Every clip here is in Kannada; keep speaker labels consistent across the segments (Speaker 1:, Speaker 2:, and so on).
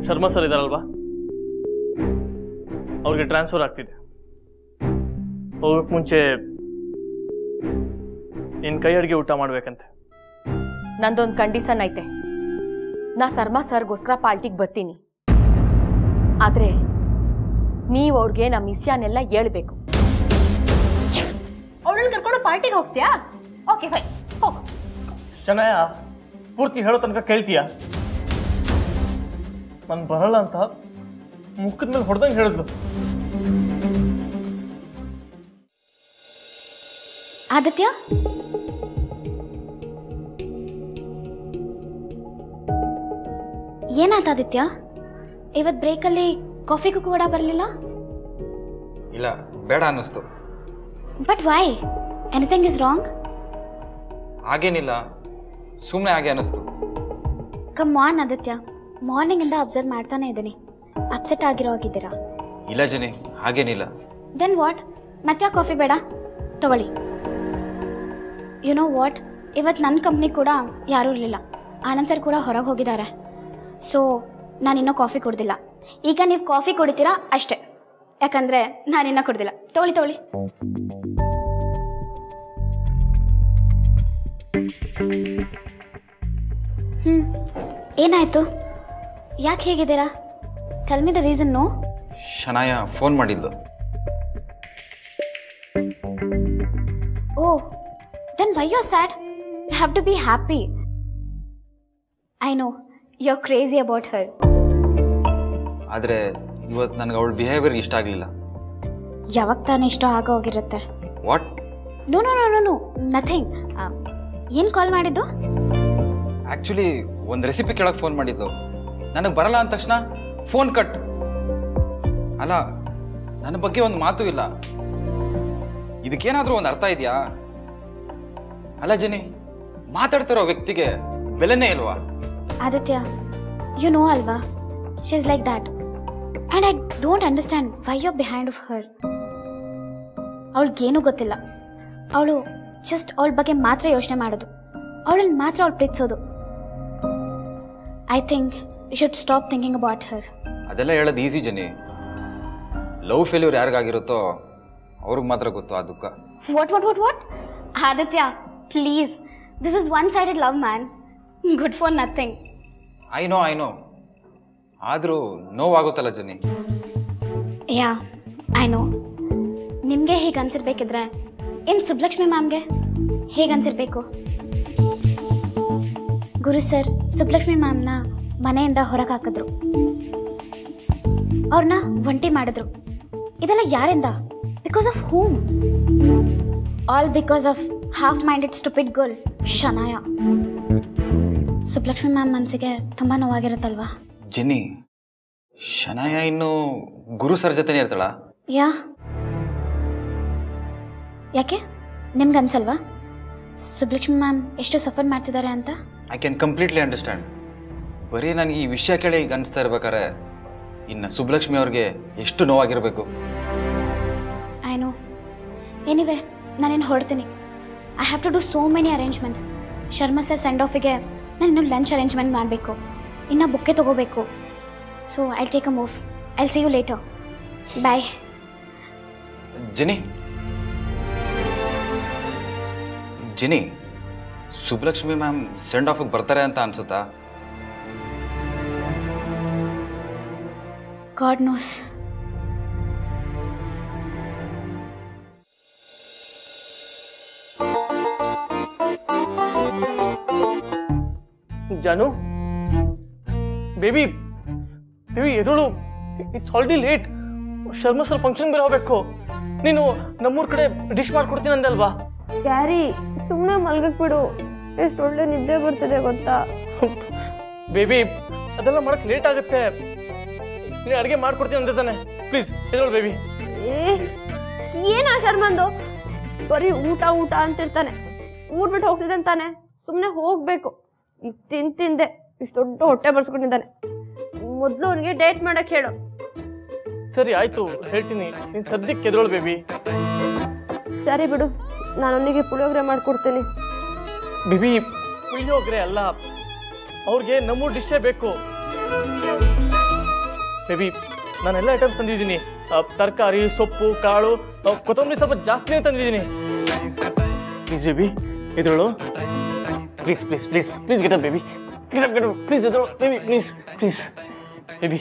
Speaker 1: ಶರ್ಮಾ ಸರ್ ಇದಾರಲ್ವಾ ಅವ್ರಿಗೆ ಟ್ರಾನ್ಸ್ಫರ್ ಆಗ್ತಿದೆ ಹೋಗಕ್ಕೆ ಮುಂಚೆ ನಿನ್ನ ಕೈ ಅಡುಗೆ ಊಟ ಮಾಡ್ಬೇಕಂತೆ
Speaker 2: ನಂದೊಂದು ಕಂಡೀಷನ್ ಐತೆ ನಾ ಸರ್ಮಾ ಸರ್ಗೋಸ್ಕರ ಪಾರ್ಟಿಗೆ ಬರ್ತೀನಿ ಆದ್ರೆ ನೀವು ಅವ್ರಿಗೆ ನಮ್ಮ ವಿಷಯನೆಲ್ಲ ಹೇಳ್ಬೇಕು
Speaker 3: ಅವಳನ್ನ ಕರ್ಕೊಂಡು ಪಾರ್ಟಿಗೆ ಹೋಗ್ತೀಯಾ ಓಕೆ ಫೈ ಹೋಗು
Speaker 1: ಶನಯ ಪೂರ್ತಿ ಹೇಳೋ ತನಕ ಕೇಳ್ತೀಯ ನಾನು ಬರಲ್ಲ ಅಂತ ಮುಖದ ಮೇಲೆ ಹೊಡೆದಂಗೆ ಹೇಳಿದ್ಲು
Speaker 4: ಆದಿತ್ಯ ಏನಾಯ್ತು ಆದಿತ್ಯ ಇವತ್ತು ಬ್ರೇಕಲ್ಲಿ ಕಾಫಿಗೂ ಕೂಡ ಬರಲಿಲ್ಲ
Speaker 5: ಇಲ್ಲ ಬೇಡ ಅನ್ನಿಸ್ತು
Speaker 4: but why anything is wrong
Speaker 5: ಹಾಗೇನಿಲ್ಲ ಸುಮ್ಮನೆ ಹಾಗೆ ಅನ್ನಿಸ್ತು
Speaker 4: ಕಮ್ ಆನ್ ಆದಿತ್ಯ ಮಾರ್ನಿಂಗಿಂದ ಅಬ್ಸರ್ವ್ ಮಾಡ್ತಾನೆ ಇದ್ದೀನಿ ಅಪ್ಸೆಟ್ ಆಗಿರೋ ಆಗಿದ್ದೀರಾ
Speaker 5: ಇಲ್ಲ ಜನಿ ಹಾಗೇನಿಲ್ಲ
Speaker 4: ದೆನ್ ವಾಟ್ ಮತ್ತೆ ಕಾಫಿ ಬೇಡ ತಗೊಳ್ಳಿ ಯು ನೋ ವಾಟ್ ಇವತ್ತು ನನ್ನ ಕಂಪ್ನಿ ಕೂಡ ಯಾರೂ ಇರಲಿಲ್ಲ ಆನಂದ್ ಸರ್ ಕೂಡ ಹೊರಗೆ ಹೋಗಿದ್ದಾರೆ ಸೊ ನಾನಿನ್ನೂ ಕಾಫಿ ಕುಡ್ದಿಲ್ಲ ಈಗ ನೀವು ಕಾಫಿ ಕುಡಿತೀರಾ ಅಷ್ಟೇ ಯಾಕಂದರೆ ನಾನಿನ್ನೂ ಕುಡ್ದಿಲ್ಲ ತಗೊಳ್ಳಿ ತಗೊಳ್ಳಿ ಹ್ಞೂ ಏನಾಯಿತು ಯಾಕೆ ಹೇಗಿದ್ದೀರಾ tell me the reason
Speaker 5: Shanaya phone ಮಾಡಿದ್ದು
Speaker 4: Oh, then why you're sad? You have to be happy. I know, you're crazy about her.
Speaker 5: ಆದರೆ ಇವತ್ತು ನನಗೆ ಅವಳ ಬಿಹೇವಿಯರ್ ಇಷ್ಟ ಆಗಲಿಲ್ಲ
Speaker 4: ಯಾವಾಗ ತಾನೇ ಇಷ್ಟ ಆಗ ಹೋಗಿರುತ್ತೆ
Speaker 5: what
Speaker 4: no no no no no nothing ಏನು ಕಾಲ್ ಮಾಡಿದ್ದು
Speaker 5: ಆ್ಯಕ್ಚುಲಿ ಒಂದು ರೆಸಿಪಿ ಕೇಳಕ್ಕೆ ಫೋನ್ ಮಾಡಿದ್ದು ನನಗೆ ಬರಲ್ಲ ಅಂದ ತಕ್ಷಣ ಫೋನ್ ಕಟ್ ಅಲ್ಲ ನನ್ನ ಬಗ್ಗೆ ಒಂದು ಮಾತು ಇಲ್ಲ ಇದಕ್ಕೇನಾದರೂ ಒಂದು ಅರ್ಥ ಇದೆಯಾ ಅಲ್ಲ ಜನಿ ಮಾತಾಡ್ತಿರೋ ವ್ಯಕ್ತಿಗೆ ಬೆಲೆನೇ ಇಲ್ವಾ
Speaker 4: ಆದಿತ್ಯ ಯು ನೋ ಅಲ್ವಾ she is like that and I don't understand why you behind of her ಅವಳಿಗೇನೂ ಗೊತ್ತಿಲ್ಲ ಅವಳು ಜಸ್ಟ್ ಅವಳ ಬಗ್ಗೆ ಮಾತ್ರ ಯೋಚನೆ ಮಾಡೋದು ಅವಳನ್ನ ಮಾತ್ರ ಅವಳು ಪ್ರೀತಿಸೋದು I think you should stop thinking about her
Speaker 5: ಅದೆಲ್ಲ ಹೇಳೋದು ಈಸಿ ಜನಿ ಲವ್ ಫೇಲ್ಯೂರ್ ಯಾರಿಗಾಗಿರುತ್ತೋ ಅವ್ರಿಗೆ ಮಾತ್ರ ಗೊತ್ತು ಆ ದುಃಖ
Speaker 4: What, what, what, what? Aditya, please. This is one sided love, man. Good for nothing.
Speaker 5: I know I know ಆದರೂ ನೋವಾಗುತ್ತಲ್ಲ ಜನಿ
Speaker 4: ಯಾ ಐ ನೋ ನಿಮಗೆ ಹೇಗೆ ಅನ್ಸಿರ್ಬೇಕಿದ್ರೆ ಇನ್ನು ಸುಬ್ಲಕ್ಷ್ಮಿ ಮ್ಯಾಮ್ಗೆ ಹೇಗೆ ಅನ್ಸಿರ್ಬೇಕು ಗುರು ಸರ್ ಸುಬ್ಲಕ್ಷ್ಮಿ ಮ್ಯಾಮ್ನ ಮನೆಯಿಂದ ಹೊರಗೆ ಹಾಕಿದ್ರು ಅವ್ರನ್ನ ಒಂಟಿ ಮಾಡಿದ್ರು ಇದೆಲ್ಲ ಯಾರಿಂದ because of whom all because of half minded stupid girl Shanaya Subbalakshmi ma'am ಮನಸ್ಸಿಗೆ ತುಂಬ ನೋವಾಗಿರುತ್ತಲ್ವಾ
Speaker 5: ಜೆನ್ನಿ ಶನಾಯ ಇನ್ನು ಗುರು ಸರ್ ಜೊತೆನೇ ಇರ್ತಾಳ
Speaker 4: ಯಾ ಯಾಕೆ ನಿಮ್ಗೆ ಅನ್ಸಲ್ವಾ ಸುಬ್ಲಕ್ಷ್ಮಿ ಮ್ಯಾಮ್ ಎಷ್ಟು ಸಫರ್ ಮಾಡ್ತಿದ್ದಾರೆ ಅಂತ
Speaker 5: ಐ ಕ್ಯಾನ್ ಕಂಪ್ಲೀಟ್ಲಿ ಅಂಡರ್ಸ್ಟ್ಯಾಂಡ್ ಬರೀ ನನಗೆ ಈ ವಿಷಯ ಕೇಳಿ ಈಗ ಅನಿಸ್ತಾ ಇರ್ಬೇಕಾರೆ ಇನ್ನು ಸುಬ್ಲಕ್ಷ್ಮಿ ಅವ್ರಿಗೆ ಎಷ್ಟು ನೋವಾಗಿರಬೇಕು
Speaker 4: ಐ ನೋ ಎನಿವೆ ನಾನೇನು ಹೊರಡ್ತೀನಿ I have to do so many arrangements Sharma sir send ಆಫಿಗೆ ನಾನು ಇನ್ನೂ ಲಂಚ್ ಅರೇಂಜ್ಮೆಂಟ್ ಮಾಡಬೇಕು ಇನ್ನು ಬುಕ್ಕೆ ತೊಗೋಬೇಕು so I take a move I see you later bye
Speaker 5: Jenny Jenny Subbalakshmi ma'am send ಆಫಿಗೆ ಬರ್ತಾರೆ ಅಂತ ಅನ್ಸುತ್ತಾ
Speaker 4: God knows
Speaker 1: Janu baby baby ಎದಳು it's already late Sharma sir function ಬೇರೆ ಹೋಗ್ಬೇಕು ನೀನು ನಮ್ಮೂರ್ ಕಡೆ ಡಿಶ್ ಮಾಡ್ಕೊಡ್ತೀನಿ ಅಂದೆ ಅಲ್ವಾ
Speaker 3: ಕ್ಯಾರಿ ಸುಮ್ಮನೆ ಮಲ್ಗಕ್ ಬಿಡು ಎಷ್ಟು ಒಳ್ಳೆ ನಿದ್ದೆ ಬರ್ತಿದೆ ಗೊತ್ತಾ
Speaker 1: ಬೇಬಿ ಅದೆಲ್ಲ ಮಾಡಕ್ ಲೇಟ್ ಆಗುತ್ತೆ ನೀನು ಅಡುಗೆ ಮಾಡ್ಕೊಡ್ತೀನಿ ಅಂದೆ ತಾನೆ ಪ್ಲೀಸ್ ಎದಳು ಬೇಬಿ
Speaker 3: ಏ ಏನ ಶರ್ಮಂದು ಬರೀ ಊಟ ಊಟ ಅಂತಿರ್ತಾನೆ ಊರ್ ಬಿಟ್ಟು ಹೋಗ್ತಿದ್ದೆ ಅಂತಾನೆ ಸುಮ್ಮನೆ ಹೋಗ್ಬೇಕು ಈಗ ತಿನ್ ತಿಂದೆ ಇಷ್ಟು ದೊಡ್ಡ ಹೊಟ್ಟೆ ಬರ್ಸ್ಕೊಂಡಿದ್ದಾನೆ ಮೊದಲು ಅವನಿಗೆ ಡೇಟ್ ಮಾಡಕ್ ಹೇಳು
Speaker 1: ಸರಿ ಆಯ್ತು ಹೇಳ್ತೀನಿ ನೀನು ಸದ್ಯಕ್ಕೆ ಎದಳು ಬೇಬಿ
Speaker 3: ಸರಿ ಬಿಡು ನಾನು ಅವನಿಗೆ ಪುಳಿಯೋಗರೆ ಮಾಡ್ಕೊಡ್ತೀನಿ
Speaker 1: ಬೇಬಿ ಪುಳಿಯೋಗ್ರೆ ಅಲ್ಲ ಅವ್ರಿಗೆ ನಮ್ಮೂರ್ ಡಿಶ್ಶೇ ಬೇಕು ಬೇಬಿ ನಾನೆಲ್ಲ ಐಟಮ್ಸ್ ತಂದಿದ್ದೀನಿ ತರಕಾರಿ ಸೊಪ್ಪು ಕಾಳು ಆ, ಕೊತ್ತಂಬರಿ ಸ್ವಲ್ಪ ಜಾಸ್ತಿನೇ ತಂದಿದ್ದೀನಿ ಪ್ಲೀಸ್ ಬೇಬಿ ಎದುರು please please please please get up baby get up get up please ಎದುರು baby please please baby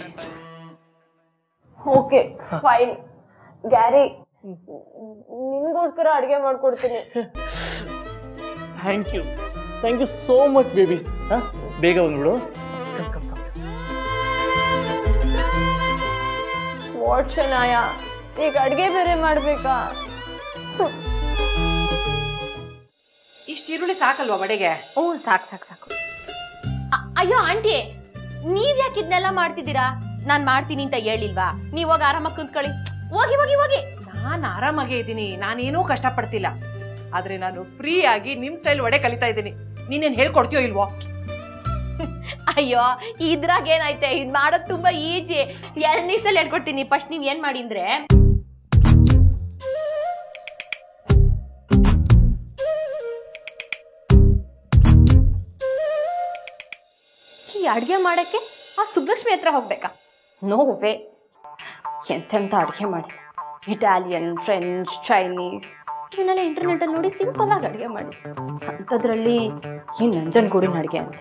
Speaker 3: okay fine Gary ನಿನ್ಗೋಸ್ಕರ ಅಡುಗೆ ಮಾಡ್ಕೊಡ್ತೀನಿ
Speaker 1: thank you thank you so much baby ಹಾಂ ಬೇಗ ಬಂದ್ಬಿಡು come come come
Speaker 3: what Shanaya ಈಗ ಅಡುಗೆ ಬೇರೆ ಮಾಡ್ಬೇಕಾ
Speaker 6: ಇಷ್ಟು ಈರುಳ್ಳಿ ಸಾಕಲ್ವಾ ವಡೆಗೆ
Speaker 2: ಹ್ಞೂ ಸಾಕು ಸಾಕು ಸಾಕು ಅ- ಅಯ್ಯೋ ಆಂಟಿ ನೀವ್ ಯಾಕೆ ಇದನ್ನೆಲ್ಲ ಮಾಡ್ತಿದ್ದೀರಾ ನಾನ್ ಮಾಡ್ತೀನಿ ಅಂತ ಹೇಳಿಲ್ವಾ ನೀವ್ ಹೋಗಿ ಆರಾಮಾಗಿ ಕುಂತ್ಕೊಳ್ಳಿ ಹೋಗಿ ಹೋಗಿ ಹೋಗಿ
Speaker 6: ನಾನು ಆರಾಮಾಗೇ ಇದ್ದೀನಿ ನಾನೇನೂ ಕಷ್ಟಪಡ್ತಿಲ್ಲ ಆದ್ರೆ ನಾನು ಫ್ರೀ ಆಗಿ ನಿಮ್ ಸ್ಟೈಲ್ ವಡೆ ಕಲಿತಾ ಇದ್ದೀನಿ ನೀನೇನ್ ಹೇಳ್ಕೊಡ್ತೀಯೋ ಇಲ್ವೋ
Speaker 2: ಅಯ್ಯೋ ಇದ್ರಾಗ ಏನೈತೆ ಇದ್ ಮಾಡೋದ್ ತುಂಬಾ ಈಜಿ ಎರಡ್ ನಿಮಿಷದಲ್ಲಿ ಹೇಳ್ಕೊಡ್ತೀನಿ ಫಸ್ಟ್ ನೀವ್ ಏನ್ ಮಾಡಿ ಅಂದ್ರೆ ಈ ಅಡ್ಗೆ ಮಾಡಕ್ಕೆ ಆ ಸುಬ್ಬಲಕ್ಷ್ಮಿ ಹತ್ರ ಹೋಗ್ಬೇಕಾ ನೋ ವೇ ಎಂತೆಂತ ಅಡ್ಗೆ ಮಾಡಿ ಇಟಾಲಿಯನ್ ಫ್ರೆಂಚ್ ಚೈನೀಸ್ ಇವನ್ನೆಲ್ಲ ಇಂಟರ್ನೆಟಲ್ಲಿ ನೋಡಿ ಸಿಂಪಲ್ ಆಗಿ ಅಡುಗೆ ಮಾಡಿ ಅಂಥದ್ರಲ್ಲಿ ಈ ನಂಜನಗೂಡಿನ ಅಡುಗೆ ಅಂತ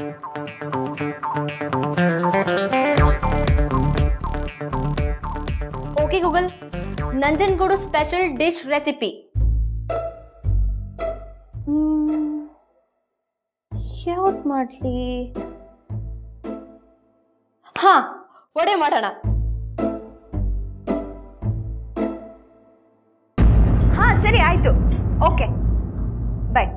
Speaker 2: okay Google Nanjangud special dish recipe ಯಾವ್ದು ಮಾಡಲಿ ಹಾ ವಡೆ ಮಾಡೋಣ ಹಾ ಸರಿ ಆಯ್ತು ಓಕೆ ಬಾಯ್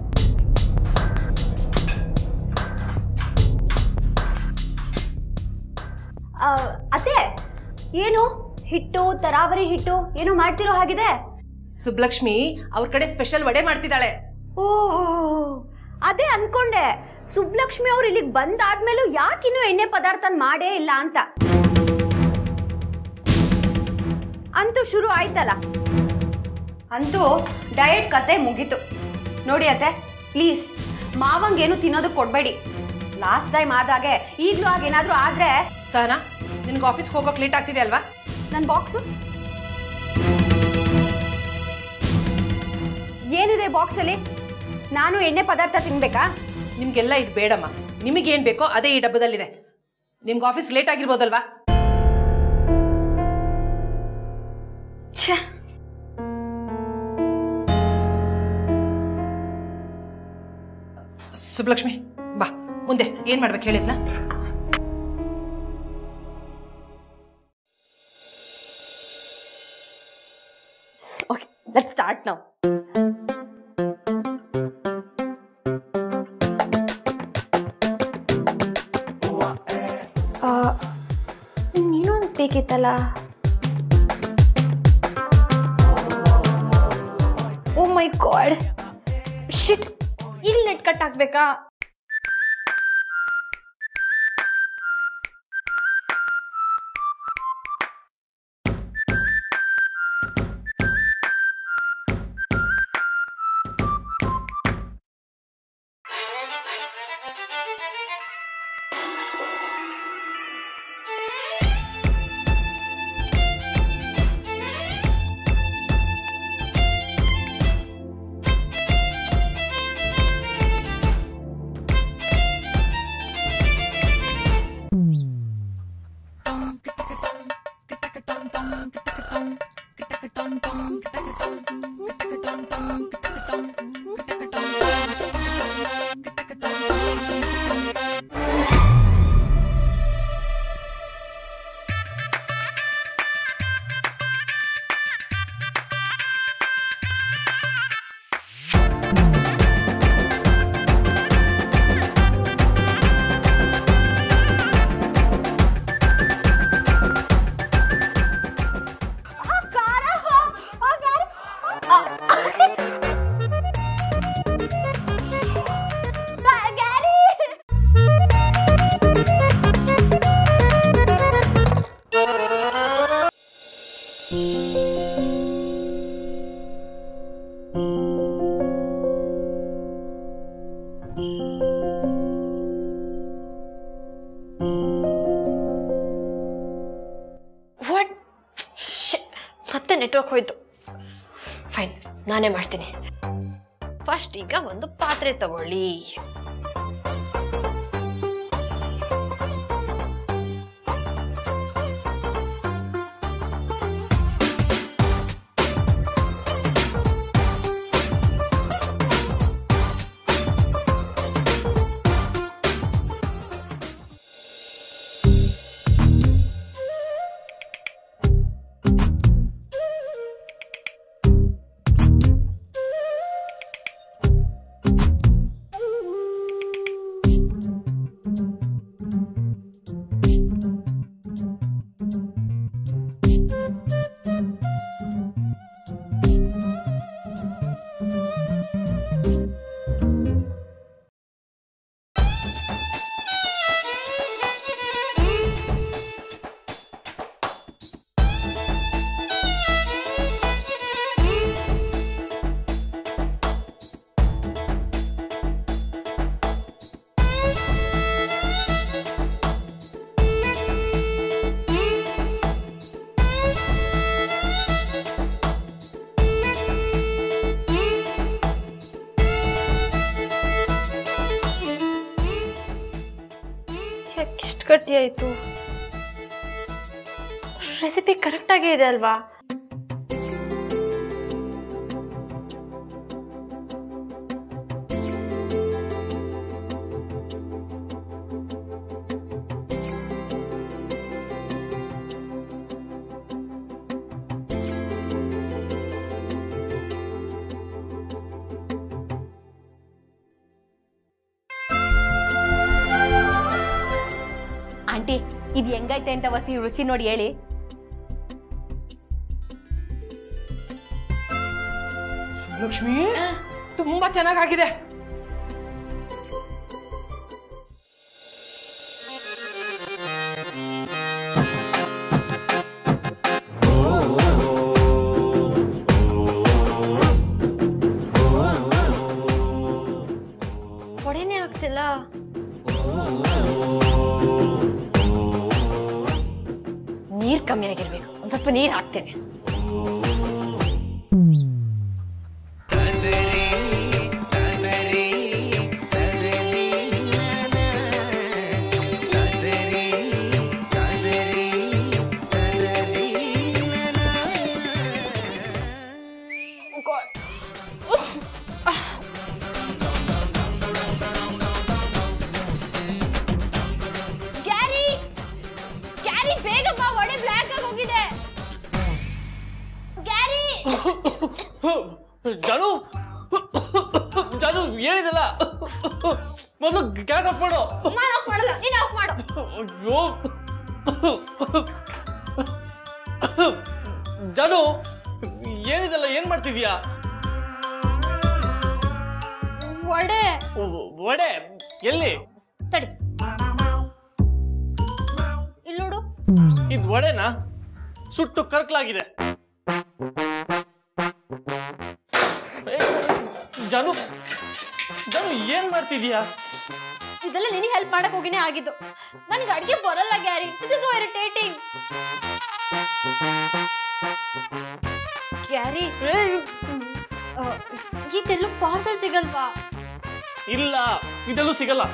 Speaker 2: ಅತ್ತೆ ಏನು ಹಿಟ್ಟು ತರಾವರಿ ಹಿಟ್ಟು ಏನು ಮಾಡ್ತಿರೋ ಹಾಗಿದೆ
Speaker 6: ಸುಬ್ಲಕ್ಷ್ಮಿ ಅವ್ರ ಕಡೆ ಸ್ಪೆಷಲ್ ವಡೆ ಮಾಡ್ತಿದ್ದಾಳೆ
Speaker 2: ಓಹೋ ಅದೇ ಅನ್ಕೊಂಡೆ ಸುಬ್ಲಕ್ಷ್ಮಿ ಅವ್ರು ಇಲ್ಲಿಗೆ ಬಂದಾದ್ಮೇಲೂ ಯಾಕಿನ್ನೂ ಎಣ್ಣೆ ಪದಾರ್ಥ ಮಾಡೇ ಇಲ್ಲ ಅಂತ ಅಂತೂ ಶುರು ಆಯ್ತಲ್ಲ ಅಂತೂ ಡಯಟ್ ಕತೆ ಮುಗೀತು ನೋಡಿ ಅತ್ತೆ ಪ್ಲೀಸ್ ಮಾವಂಗೇನು ತಿನ್ನೋದಕ್ಕೆ ಕೊಡಬೇಡಿ ಲಾಸ್ಟ್ ಟೈಮ್ ಆದಾಗೆ ಈಗಲೂ ಆಗೇನಾದ್ರೂ ಆದ್ರೆ
Speaker 6: ಸಹನಾ ನಿನ್ಗೆ ಆಫೀಸ್ಗೆ ಹೋಗೋಕೆ ಲೇಟ್ ಆಗ್ತಿದೆ ಅಲ್ವಾ
Speaker 2: ನನ್ನ ಬಾಕ್ಸು ಏನಿದೆ ಬಾಕ್ಸಲ್ಲಿ ನಾನು ಎಣ್ಣೆ ಪದಾರ್ಥ ತಿನ್ಬೇಕಾ
Speaker 6: ನಿಮ್ಗೆಲ್ಲ ಇದು ಬೇಡಮ್ಮ ನಿಮಗೇನ್ ಬೇಕೋ ಅದೇ ಈ ಡಬ್ಬದಲ್ಲಿದೆ ನಿಮ್ಗೆ ಆಫೀಸ್ ಲೇಟ್ ಆಗಿರ್ಬೋದಲ್ವಾ
Speaker 2: ಛೇ
Speaker 6: ಸುಬ್ಲಕ್ಷ್ಮಿ ಬಾ ಮುಂದೆ ಏನ್ ಮಾಡ್ಬೇಕು ಹೇಳಿದ್ನ
Speaker 2: Okay, let's start now. ಇನ್ನೊಂದು ಬೇಕಿತ್ತಲ್ಲ ಓ ಮೈ ಗಾಡ್ ಶಿಟ್ ಇಲ್ಲಿ ನೆಟ್ ಕಟ್ ಹಾಕ್ಬೇಕಾ
Speaker 3: ನೆಟ್ವರ್ಕ್ ಹೋಯ್ತು ಫೈನ್ ನಾನೇ ಮಾಡ್ತೀನಿ ಫಸ್ಟ್ ಈಗ ಒಂದು ಪಾತ್ರೆ ತಗೊಳ್ಳಿ ಎಷ್ಟು ಗಟ್ಟಿ ಆಯ್ತು ರೆಸಿಪಿ ಕರೆಕ್ಟ್ ಆಗೇ ಇದೆ ಅಲ್ವಾ
Speaker 2: ಆಂಟಿ ಇದು ಹೆಂಗೈತೆ ಅಂತ ವಸಿ ರುಚಿ ನೋಡಿ ಹೇಳಿ
Speaker 6: ಲಕ್ಷ್ಮಿ ತುಂಬಾ ಚೆನ್ನಾಗಾಗಿದೆ
Speaker 3: ಹೊಡೆನೇ ಆಗ್ತಿಲ್ಲ ನೀರ್ ಕಮ್ಮಿ ಆಗಿರ್ಬೇಕು ಒಂದ್ ಸ್ವಲ್ಪ ನೀರ್ ಹಾಕ್ತೇನೆ ಗ್ಯಾರಿ ಗ್ಯಾರಿ ಬೇಗ ಬಾ ಒಡೆ ಬ್ಲ್ಯಾಕ್ ಆಗಿ ಹೋಗಿದೆ ಗ್ಯಾರಿ
Speaker 1: ಜಾನು ಜಾನು ಹೇಳಿದಲ್ಲ ಮೊದಲು ಗ್ಯಾಸ್ ಆಫ್ ಮಾಡು
Speaker 3: ನಾನು ಆಫ್ ಮಾಡಲ್ಲ ನೀನು ಆಫ್ ಮಾಡು
Speaker 1: ಅಯ್ಯೋ ಜಾನು ಏನಿದಲ್ಲ ಏನ್ ಮಾಡ್ತಿದ್ಯಾ
Speaker 3: ಒಡೆ
Speaker 1: ವಡೆ ಎಲ್ಲಿ
Speaker 3: ತಡಿ ಇಲ್ಲಿ ನೋಡು
Speaker 1: ಇದು ವಡೆನಾ ಸುಟ್ಟು ಕರ್ಕಲಾಗಿದೆ ಏ, ಜಾನು ಜಾನು ಏನ್ ಮಾಡ್ತಿದ್ಯಾ
Speaker 3: ಇದೆಲ್ಲ ನಿನಗೆ ಹೆಲ್ಪ್ ಮಾಡಕ್ ಹೋಗಿನೇ ಆಗಿದ್ದು ನನಗೆ ಅಡಿಗೆ ಬರಲ್ಲ Gary this is irritating Gary ಆ, ಇದೆಲ್ಲೂ ಪಾರ್ಸಲ್ ಸಿಗಲ್ವಾ
Speaker 1: ಇಲ್ಲ ಇದೆಲ್ಲೂ ಸಿಗಲ್ಲ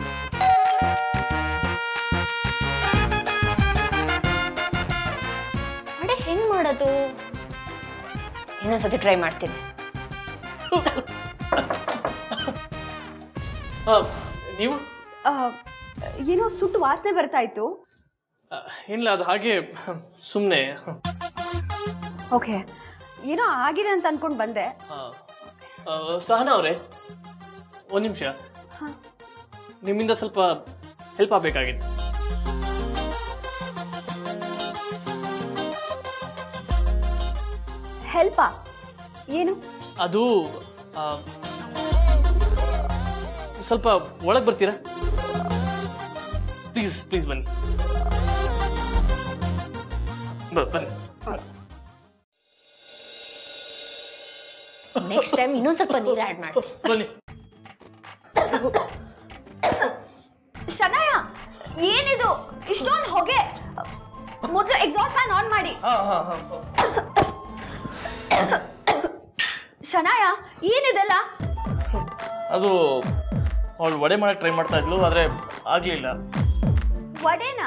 Speaker 3: ಅಡೆ ಹೆಂಗ್ ಮಾಡೋದು ಇನ್ನೊಂದ್ಸತಿ ಟ್ರೈ ಮಾಡ್ತೀನಿ
Speaker 1: ಆ, ನೀವು
Speaker 2: ಏನೋ ಸುಟ್ಟು ವಾಸನೆ ಬರ್ತಾ ಇತ್ತು
Speaker 1: ಆ, ಇಲ್ಲ ಅದು ಹಾಗೆ ಸುಮ್ಮನೆ
Speaker 2: ಓಕೆ ಏನೋ ಆಗಿದೆ ಅಂತ ಅನ್ಕೊಂಡು ಬಂದೆ
Speaker 1: ಸಹನಾ ಅವರೇ ಒಂದು ನಿಮಿಷ ನಿಮ್ಮಿಂದ ಸ್ವಲ್ಪ ಹೆಲ್ಪ್ ಆಗಬೇಕಾಗಿತ್ತು
Speaker 2: ಹೆಲ್ಪಾ ಏನು
Speaker 1: ಅದು ಆ, ಸ್ವಲ್ಪ ಒಳಗೆ ಬರ್ತೀರಾ ಪ್ಲೀಸ್ ಪ್ಲೀಸ್ ಬನ್ನಿ ಬ- ಬನ್ನಿ
Speaker 3: ನೆಕ್ಸ್ಟ್ ಟೈಮ್ ಇನ್ನೊಂದ್ ಸ್ವಲ್ಪ ನೀರು ಆ್ಯಡ್ ಮಾಡ್ತೀನಿ
Speaker 1: ಬನ್ನಿ
Speaker 2: ಶನಾಯ ಏನಿದು ಇಷ್ಟೊಂದು ಹೊಗೆ ಮೊದಲು ಎಕ್ಸಾಸ್ಟ್ ಫ್ಯಾನ್ ಆನ್ ಮಾಡಿ
Speaker 1: ಹಾ ಹಾ ಹಾ
Speaker 2: ಶನಾಯ ಏನಿದೆಲ್ಲ
Speaker 1: ಅದು ಅವಳು ವಡೆ ಮಾಡಕ್ಕೆ ಟ್ರೈ ಮಾಡ್ತಾ ಇದ್ಲು ಆದರೆ ಆಗಲಿಲ್ಲ
Speaker 2: ವಡೆನಾ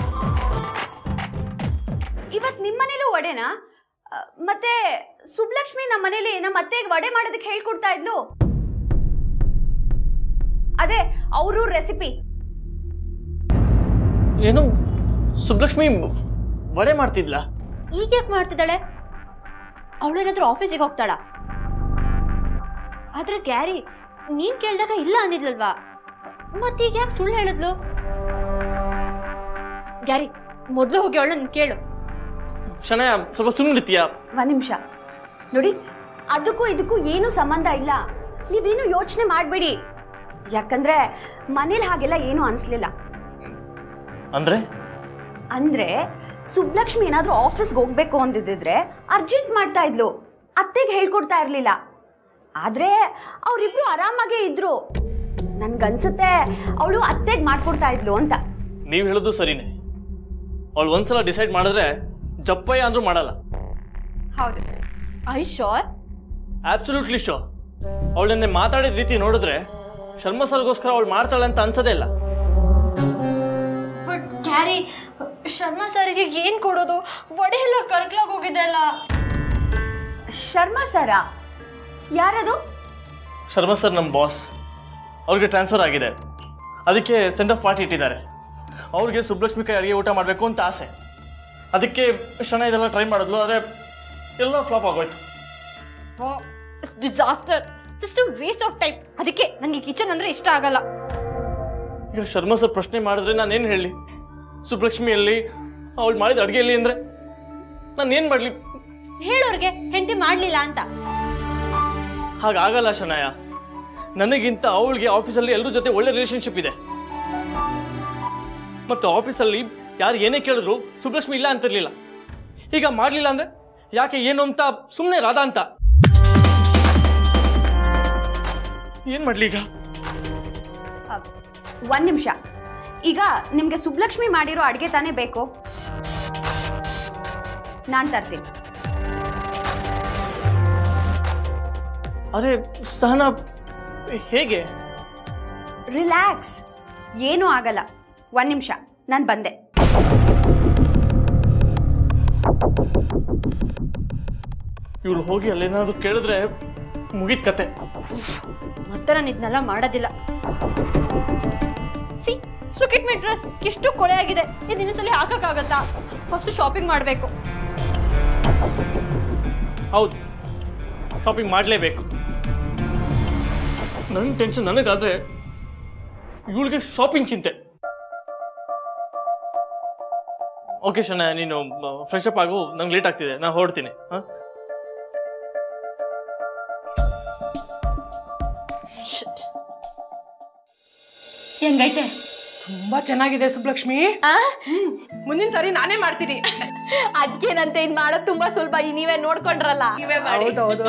Speaker 2: ಇವತ್ ನಿಮ್ ಮನೇಲೂ ವಡೆನಾ ಆ, ಮತ್ತೆ ಸುಬ್ಲಕ್ಷ್ಮಿ ನಮ್ಮ ಮನೇಲಿ ನಮ್ಮ ಅತ್ತೆಗೆ ವಡೆ ಮಾಡೋದಕ್ಕೆ ಹೇಳ್ಕೊಡ್ತಾ ಇದ್ಲು ಅದೇ ಅವರು ರೆಸಿಪಿ
Speaker 1: ಏನು ಸುಬ್ಲಕ್ಷ್ಮಿ ವಡೆ ಮಾಡ್ತಿದ್ಲಾ
Speaker 2: ಈಗ ಯಾಕೆ ಮಾಡ್ತಿದ್ದಾಳೆ ಅವಳೇನಾದ್ರೂ ಆಫೀಸಿಗೆ ಹೋಗ್ತಾಳ ಆದ್ರೆ ಗ್ಯಾರಿ ನೀನ್ ಕೇಳ್ದಾಗ ಇಲ್ಲ ಅಂದಿದ್ಲಲ್ವಾ ಮತ್ತೀಗ ಯಾಕೆ ಸುಳ್ಳು ಹೇಳಿದ್ಲು ಗ್ಯಾರಿ ಮೊದ್ಲು ಹೋಗಿ ಅವಳನ್ನ ಕೇಳು
Speaker 1: ಶನಯ ಸ್ವಲ್ಪ ಸುಮ್ಮನಿರ್ತೀಯಾ
Speaker 2: ಒಂದ್ ನಿಮಿಷ ನೋಡಿ ಅದಕ್ಕೂ ಇದಕ್ಕೂ ಏನು ಸಂಬಂಧ ಇಲ್ಲ ನೀವೇನು ಯೋಚನೆ ಮಾಡಬೇಡಿ ಯಾಕಂದ್ರೆ ಮನೇಲಿ ಹಾಗೆಲ್ಲ ಏನು ಅನ್ಸ್ಲಿಲ್ಲ
Speaker 1: ಅಂದ್ರೆ
Speaker 2: ಅಂದ್ರೆ ಸುಬ್ಲಕ್ಷ್ಮಿ ಏನಾದ್ರೂ ಆಫೀಸ್ಗೆ ಹೋಗ್ಬೇಕು ಅಂದಿದ್ದಿದ್ರೆ ಅರ್ಜೆಂಟ್ ಮಾಡ್ತಾ ಇದ್ಲು ಅತ್ತೆಗೆ ಹೇಳ್ಕೊಡ್ತಾ ಇರ್ಲಿಲ್ಲ ಆದ್ರೆ ಅವರಿಬ್ರು ಆರಾಮಾಗೇ ಇದ್ರು ನನ್ಗನ್ಸುತ್ತೆ ಅವಳು ಅತ್ತೆಗೆ ಮಾಡ್ಕೊಡ್ತಾ ಇದ್ಲು ಅಂತ
Speaker 1: ನೀವು ಹೇಳೋದು ಸರಿನೇ ಅವಳು ಒಂದ್ಸಲ ಡಿಸೈಡ್ ಮಾಡಿದ್ರೆ ಜಪ್ಪಯ್ಯ ಅಂದ್ರೂ ಮಾಡಲ್ಲ
Speaker 2: ಹೌದು ಐ ಶೋರ್
Speaker 1: ಆಬ್ಸಲ್ಯೂಟ್ಲಿ ಶೋ ಅವಳನ್ನೇ ಮಾತಾಡಿದ ರೀತಿ ನೋಡಿದ್ರೆ ಶರ್ಮಾ ಸರ್ಗೋಸ್ಕರ ಅವಳು ಮಾಡ್ತಾಳೆ ಅಂತ ಅನ್ಸದೇ ಇಲ್ಲ
Speaker 2: ಬಟ್ ಕ್ಯಾರಿ ಶರ್ಮಾ ಸರ್ಗೆ ಏನ್ ಕೊಡೋದು ವಡೆ ಎಲ್ಲ ಕರ್ಕ್ಲಾಗ್ ಹೋಗಿದೆ ಅಲ್ಲ ಶರ್ಮಾ ಸರ ಯಾರದು
Speaker 1: ಶರ್ಮಾ ಸರ್ ನಮ್ಮ ಬಾಸ್ ಅವ್ರಿಗೆ ಟ್ರಾನ್ಸ್ಫರ್ ಆಗಿದೆ ಅದಕ್ಕೆ ಸೆಂಡ್ ಆಫ್ ಪಾರ್ಟಿ ಇಟ್ಟಿದ್ದಾರೆ ಅವ್ರಿಗೆ ಸುಬ್ಲಕ್ಷ್ಮಿ ಕೈ ಅಡುಗೆ ಊಟ ಮಾಡಬೇಕು ಅಂತ ಆಸೆ ಅದಕ್ಕೆ ಕ್ಷಣ ಇದೆಲ್ಲ ಟ್ರೈ ಮಾಡಿದ್ಲು ಆದರೆ ಎಲ್ಲ ಫ್ಲಾಪ್ ಆಗೋಯ್ತು
Speaker 2: disaster just waste of time ಅದಕ್ಕೆ ನನಗೆ ಕಿಚನ್ ಅಂದ್ರೆ ಇಷ್ಟ ಆಗಲ್ಲ
Speaker 1: ಈಗ ಶರ್ಮಾ ಸರ್ ಪ್ರಶ್ನೆ ಮಾಡಿದ್ರೆ ನಾನೇನು ಹೇಳಲಿ ಸುಬ್ಲಕ್ಷ್ಮಿಯಲ್ಲಿ ಅವಳು ಮಾಡಿದ ಅಡುಗೆಯಲ್ಲಿ ಅಂದರೆ ನಾನು ಏನು ಮಾಡಲಿ
Speaker 2: ಹೇಳೋರ್ಗೆ ಹೆಂಡತಿ ಮಾಡ್ಲಿಲ್ಲ ಅಂತ
Speaker 1: ಹಾಗಾಗಲ್ಲ ಶನಾಯ ನನಗಿಂತ ಅವಳಿಗೆ ಆಫೀಸಲ್ಲಿ ಎಲ್ಲರ ಜೊತೆ ಒಳ್ಳೆ ರಿಲೇಶನ್ಶಿಪ್ ಇದೆ ಮತ್ತು ಆಫೀಸಲ್ಲಿ ಯಾರು ಏನೇ ಕೇಳಿದ್ರು ಸುಬ್ಲಕ್ಷ್ಮಿ ಇಲ್ಲ ಅಂತಿರ್ಲಿಲ್ಲ ಈಗ ಮಾಡಲಿಲ್ಲ ಅಂದ್ರೆ ಯಾಕೆ ಏನು ಅಂತ ಸುಮ್ಮನೆ ರಾಧಾ ಅಂತ ಏನ್ ಮಾಡ್ಲಿ ಈಗ
Speaker 2: ಅಹ್, ಒಂದ್ ನಿಮಿಷ ಈಗ ನಿಮ್ಗೆ ಸುಬ್ಲಕ್ಷ್ಮಿ ಮಾಡಿರೋ ಅಡ್ಗೆ ತಾನೇ ಬೇಕು ನಾನ್ ತರ್ತೀನಿ
Speaker 1: ಅರೆ ಸಹನಾ ಹೇಗೆ
Speaker 2: ರಿಲ್ಯಾಕ್ಸ್ ಏನೂ ಆಗಲ್ಲ ಒಂದ್ ನಿಮಿಷ ನಾನು ಬಂದೆ
Speaker 1: ಇವಳು ಹೋಗಿ ಅಲ್ಲೇನಾದ್ರು ಕೇಳಿದ್ರೆ ಮುಗೀತ್ ಕತೆ
Speaker 2: ಮತ್ತೆ ನಾನು ಇದನ್ನೆಲ್ಲ ಮಾಡೋದಿಲ್ಲ ಸಿ ಸುಕಿಟ್ ಮೈ ಡ್ರೆಸ್ ಎಷ್ಟು ಕೊಳೆ ಆಗಿದೆ ಇದು ಇನ್ನೊಂದ್ಸಲಿ ಹಾಕಕ್ಕಾಗತ್ತಾ ಫಸ್ಟ್ ಶಾಪಿಂಗ್ ಮಾಡಬೇಕು
Speaker 1: ಹೌದು ಶಾಪಿಂಗ್ ಮಾಡಲೇಬೇಕು ನನ್ನ ಟೆನ್ಷನ್ ನನಗಾದ್ರೆ ಇವಳಿಗೆ ಶಾಪಿಂಗ್ ಚಿಂತೆ ಓಕೆ ಶನ ನೀನು ಫ್ರೆಶ್ ಅಪ್ ಆಗು ನಂಗೆ ಲೇಟ್ ಆಗ್ತಿದೆ ನಾನು ಹೊರಡ್ತೀನಿ ಹಾಂ
Speaker 2: ಹೆಂಗೈತೆ
Speaker 6: ತುಂಬಾ ಚೆನ್ನಾಗಿದೆ ಸುಬ್ಲಕ್ಷ್ಮಿ ಹ್ಮ್. ಮುಂದಿನ ಸಾರಿ ನಾನೇ ಮಾಡ್ತೀನಿ
Speaker 2: ಅದಕ್ಕೇನಂತೆ ಇದ್ ಮಾಡೋದು ತುಂಬಾ ಸುಲಭ ಈ ನೀವೇ ನೋಡ್ಕೊಂಡ್ರಲ್ಲ ನೀವೇ
Speaker 6: ಹೌದೌದು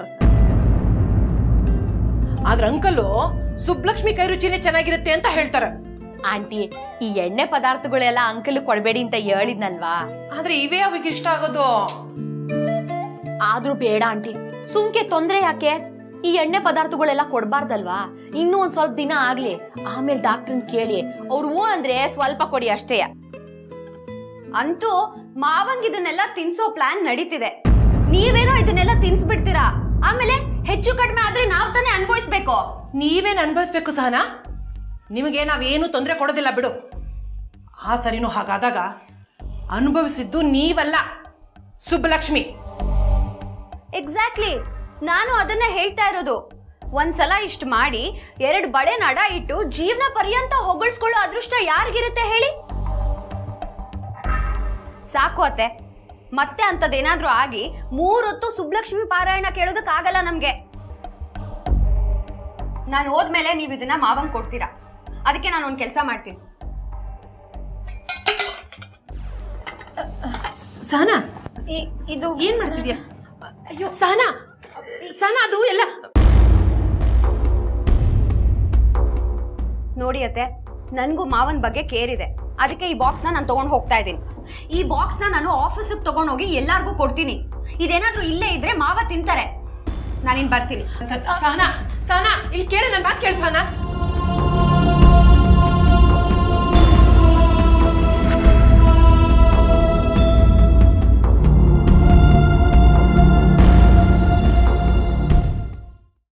Speaker 6: ಆದ್ರ ಅಂಕಲು ಸುಬ್ಲಕ್ಷ್ಮಿ ಕೈ ರುಚಿನೇ ಚೆನ್ನಾಗಿರುತ್ತೆ ಅಂತ ಹೇಳ್ತಾರೆ
Speaker 2: ಆಂಟಿ ಈ ಎಣ್ಣೆ ಪದಾರ್ಥಗಳೆಲ್ಲ ಅಂಕಲ್ ಕೊಡ್ಬೇಡಿ ಅಂತ ಹೇಳಿದ್ನಲ್ವಾ
Speaker 6: ಆದ್ರೆ ಇವೇ ಅವಿಗೆ ಇಷ್ಟ ಆಗೋದು
Speaker 2: ಆದ್ರೂ ಬೇಡ ಆಂಟಿ ಸುಮ್ಕೆ ತೊಂದ್ರೆ ಯಾಕೆ ಈ ಎಣ್ಣೆ ಪದಾರ್ಥಗಳೆಲ್ಲ ಕೊಡ್ಬಾರ್ದಲ್ವಾ ಇನ್ನೂ ಒಂದ್ ಸ್ವಲ್ಪ ದಿನ ಆಗ್ಲಿ ಆಮೇಲೆ ಡಾಕ್ಟರ್ನ್ ಕೇಳಿ ಅವ್ರು ಹೂ ಅಂದ್ರೆ ಸ್ವಲ್ಪ ಕೊಡಿ ಅಷ್ಟೇ ಅಂತೂ ಮಾವಂಗ್ ಇದನ್ನೆಲ್ಲ ತಿನ್ಸೋ ಪ್ಲಾನ್ ನಡೀತಿದೆ ನೀವೇನೋ ಇದನ್ನೆಲ್ಲ ತಿನ್ಸ್ಬಿಡ್ತೀರಾ ಆಮೇಲೆ ಹೆಚ್ಚು ಕಡಿಮೆ ಆದ್ರೆ ನಾವ್ ತಾನೇ ಅನ್ಭವಿಸ್ಬೇಕು
Speaker 6: ನೀವೇನ್ ಅನ್ಭವಿಸ್ಬೇಕು ಸಹನಾ ನಿಮಗೆ ನಾವೇನು ತೊಂದರೆ ಕೊಡೋದಿಲ್ಲ ಬಿಡು ಆ ಸರಿನೂ ಹಾಗಾದಾಗ ಅನುಭವಿಸಿದ್ದು ನೀವಲ್ಲ ಸುಬ್ಬಲಕ್ಷ್ಮಿ
Speaker 2: ಎಕ್ಸಾಕ್ಟ್ಲಿ ನಾನು ಅದನ್ನ ಹೇಳ್ತಾ ಇರೋದು ಒಂದ್ಸಲ ಇಷ್ಟು ಮಾಡಿ ಎರಡು ಬಳೆ ನಡ ಇಟ್ಟು ಜೀವನ ಪರ್ಯಂತ ಹೊಗಳಿಸ್ಕೊಳ್ಳೋ ಅದೃಷ್ಟ ಯಾರಿಗಿರುತ್ತೆ ಹೇಳಿ ಸಾಕು ಅತ್ತೆ ಮತ್ತೆ ಅಂತದೇನಾದ್ರೂ ಆಗಿ ಮೂರೊತ್ತು ಸುಬ್ಲಕ್ಷ್ಮಿ ಪಾರಾಯಣ ಕೇಳೋದಕ್ಕಾಗಲ್ಲ ನಮ್ಗೆ ನಾನು ಹೋದ್ಮೇಲೆ ನೀವು ಇದನ್ನ ಮಾವಂಗ್ ಕೊಡ್ತೀರಾ ಅದಕ್ಕೆ ನಾನು ಒಂದು ಕೆಲಸ ಮಾಡ್ತೀನಿ
Speaker 6: ಸಹನಾ
Speaker 2: ಇದು
Speaker 6: ಏನ್ ಮಾಡ್ತಿದ್ಯಾ ಸಹನಾ ಸಹನಾ ಅದು ಎಲ್ಲ
Speaker 2: ನೋಡಿ ಅತ್ತೆ ನನಗೂ ಮಾವನ್ ಬಗ್ಗೆ ಕೇರ್ ಇದೆ ಅದಕ್ಕೆ ಈ ಬಾಕ್ಸ್ನ ನಾನು ತಗೊಂಡು ಹೋಗ್ತಾ ಇದ್ದೀನಿ
Speaker 7: ಈ ಬಾಕ್ಸ್ನ ನಾನು ಆಫೀಸಿಗೆ ತಗೊಂಡೋಗಿ ಎಲ್ಲಾರ್ಗೂ ಕೊಡ್ತೀನಿ ಇದೇನಾದ್ರೂ ಇಲ್ಲೇ ಇದ್ರೆ ಮಾವ ತಿಂತಾರೆ ನಾನಿನ್ ಬರ್ತೀನಿ
Speaker 6: ಸಹನಾ ಸಹನಾ ಇಲ್ಲಿ ಕೇಳು ನನ್ನ ಮಾತು ಕೇಳು ಸಹನಾ